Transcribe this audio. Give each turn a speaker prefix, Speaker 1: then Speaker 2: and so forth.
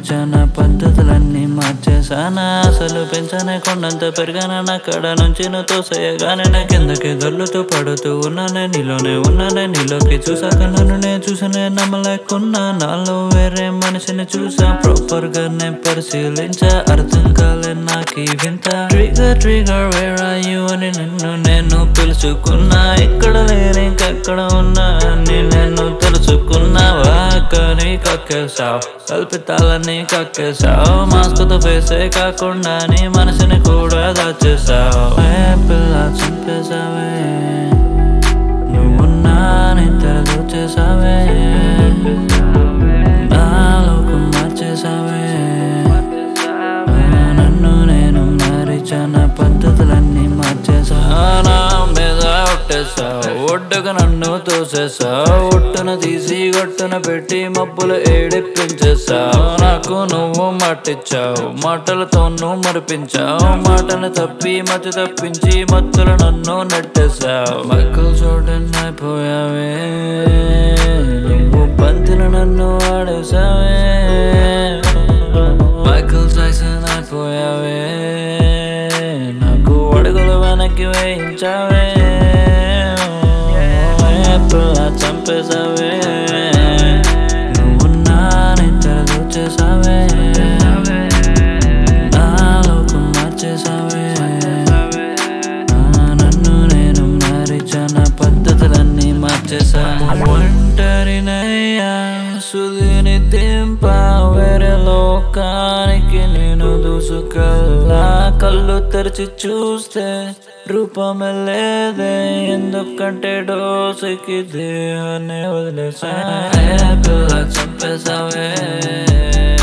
Speaker 1: మారిచానా పద్ధతులన్నీ మార్చేసానా అసలు పెంచానే కొండంత పెరిగానా నా కడ నుంచి నువ్వు తోసేయగానే నా కిందకి దొర్లుతూ పడుతూ ఉన్నానే నీలోనే ఉన్నానే నీలోకి చూసాక నన్ను నేను చూసనే నమ్మలేకున్నా నాలో వేరే మనిషిని చూసా ప్రాపర్ గా నేను పరిశీలించా అర్థం కాలే నాకు వింత trigger trigger where are you అని నిన్ను నేను పిలుచుకున్నా ఇక్కడ లేని ఇంకెక్కడ ఉన్నా అని నేను తెలుసుకున్నావా కానీ కక్కేసావు కల్పితాలని కక్కేసావు మాస్క్ తో ఫేసే కాకుండా నీ మనసుని కూడా దాచేసావు ఏ పిల్ల చంపేసావే నువ్వున్నా నిద్ర దోచేసావే నాలోకి మార్చేసావే నన్ను నేను మారిచాన పద్ధతులన్నీ మార్చేసా మీద ఒట్టేసావు ఒడ్డుకు నన్ను తోసేసావు ఒట్టున తీసి గొట్టున పెట్టి మబ్బులు ఏడిపించేసావు నాకు నువ్వు మట్టిచ్చావు మాటలతో నువ్వు మరిపించావు మాటను తప్పి మతి తప్పించి మత్తులు నన్ను నెట్టేశావు మైకల్ చూడన్ అయిపోయావే నువ్వు బంతిని నన్ను ఆడేసావే మైకల్ జాక్సన్ అయిపోయావే నాకు అడుగులు వెనక్కి వేయించావే పిల్ల చంపేసావే నువ్వు నా నిద్ర దోచేసావే నాలోకి మార్చేసావే నన్ను నేను మారిచాన పద్ధతులన్నీ మార్చేసా ఒంటరినయ్యా సుదిని దింప వేరే లోకానికి నేను దూసుకెళ్ళా కళ్ళు తెరిచి చూస్తే రూపమే లేదే ఎందుకంటే డోసుకి దేహాన్ని వదిలేసా ఏ పిల్ల చంపేసావే